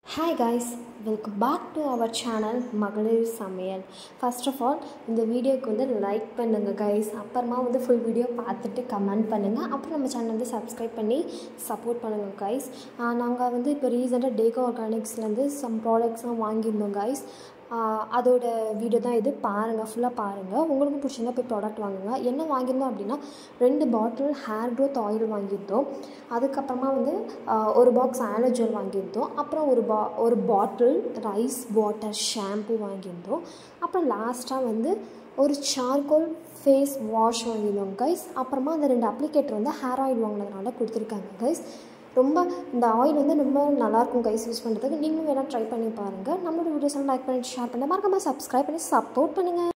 hi guys welcome back to our channel மகளிர் சமையல் first of all இந்த வீடியோக்கு வந்து லைக் பண்ணுங்கள் கைஸ் அப்புறமா வந்து ஃபுல் வீடியோ பார்த்துட்டு கமெண்ட் பண்ணுங்கள் அப்புறம் நம்ம சேனல் வந்து சப்ஸ்கிரைப் பண்ணி சப்போர்ட் பண்ணுங்கள் கைஸ் நாங்கள் வந்து இப்போ ரீசெண்டாக டேகோ ஆர்கானிக்ஸ்லேருந்து சம் ப்ராடக்ட்ஸ்லாம் வாங்கியிருந்தோம் கைஸ் அதோட வீடியோ தான் இது பாருங்கள் ஃபுல்லாக பாருங்கள் உங்களுக்கு பிடிச்சிருந்தா போய் ப்ராடக்ட் வாங்குங்க என்ன வாங்கியிருந்தோம் அப்படின்னா ரெண்டு பாட்டில் ஹேர் க்ரோத் ஆயில் வாங்கியிருந்தோம் அதுக்கப்புறமா வந்து ஒரு பாக்ஸ் ஆலோஜல் வாங்கியிருந்தோம் அப்புறம் ஒரு பா ஒரு பாட்டில் ரைஸ் வாட்டர் ஷாம்பு வாங்கியிருந்தோம் அப்புறம் லாஸ்ட்டாக வந்து ஒரு சார்கோல் ஃபேஸ் வாஷ் வாங்கியிருந்தோம் கைஸ் அப்புறமா அந்த ரெண்டு அப்ளிகேட்டர் வந்து ஹேர் ஆயில் வாங்கினதுனால கொடுத்துருக்காங்க கைஸ் ரொம்ப இந்த ஆயில் வந்து ரொம்ப நல்லாயிருக்கும் கைஸ் யூஸ் பண்ணுறதுக்கு நீங்களும் வேணால் ட்ரை பண்ணி பாருங்கள் நம்மளோட வீடியோஸ் எல்லாம் லைக் பண்ணி ஷேர் பண்ணி மறக்காமல் சப்ஸ்கிரைப் பண்ணி சப்போர்ட் பண்ணுங்கள்